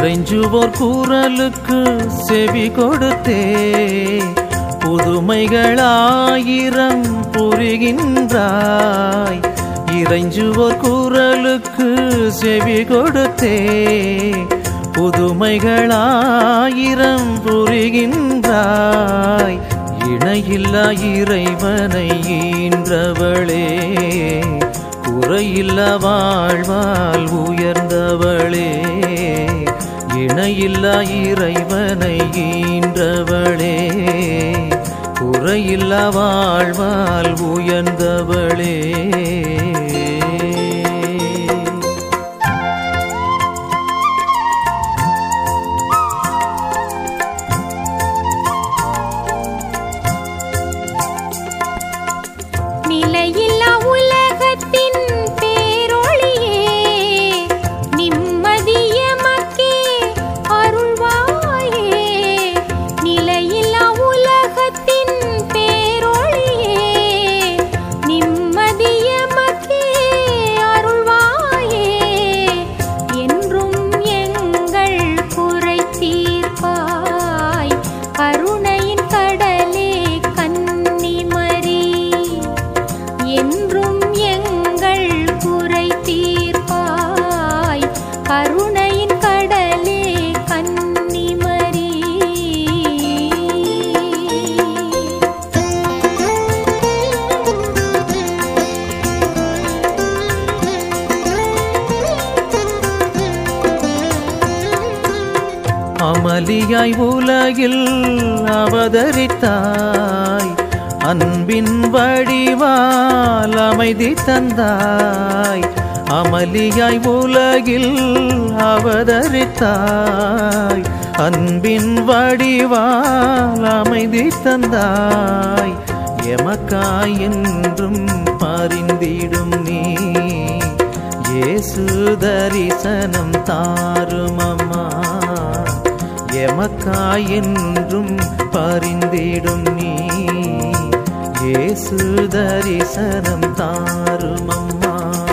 இறைஞ்சுவோர் குரலுக்கு செவி கொடுத்தே புதுமைகளாயிரம் புரிகின்றாய் இறைஞ்சுவோர் குரலுக்கு செவி கொடுத்தே புதுமைகளாயிரம் புரிகின்றாய் இணையில்லா இறைவனை ஈன்றவளே குறையில்ல வாழ்வால் உயர்ந்தவளே இணையில்லா இறைவனை ஈன்றவளே குறையில்ல வாழ்வால் உயர்ந்தவளே நிலையில்லா உலகத்தின் பேரொளியே நிம்மதியமக்கே அருள்வாயே நிலையில்லா உலகத்தின் பேரொளியே நிம்மதியமக்கே அருள்வாயே என்றும் எங்கள் குறை தீர்ப்பாய் கருணையின் கடலே கன்னிமரி என்றும் எங்கள் குறை தீர்ப்பாய் கருணையின் கடலே கன்னிமரி அமளியாய் உலகில் அவதரித்தாய் அன்பின் வடிவால் அமைதி தந்தாய் அமளியாய் உலகில் அவதரித்தாய் அன்பின் வடிவால் அமைதி தந்தாய் எமக்காய் என்றும் பரிந்திடும் நீ இயேசு தரிசனம் தாருமம்மா எமக்காய் என்றும் பரிந்திடும் நீ இயேசு தரிசனம் தாருமம்மா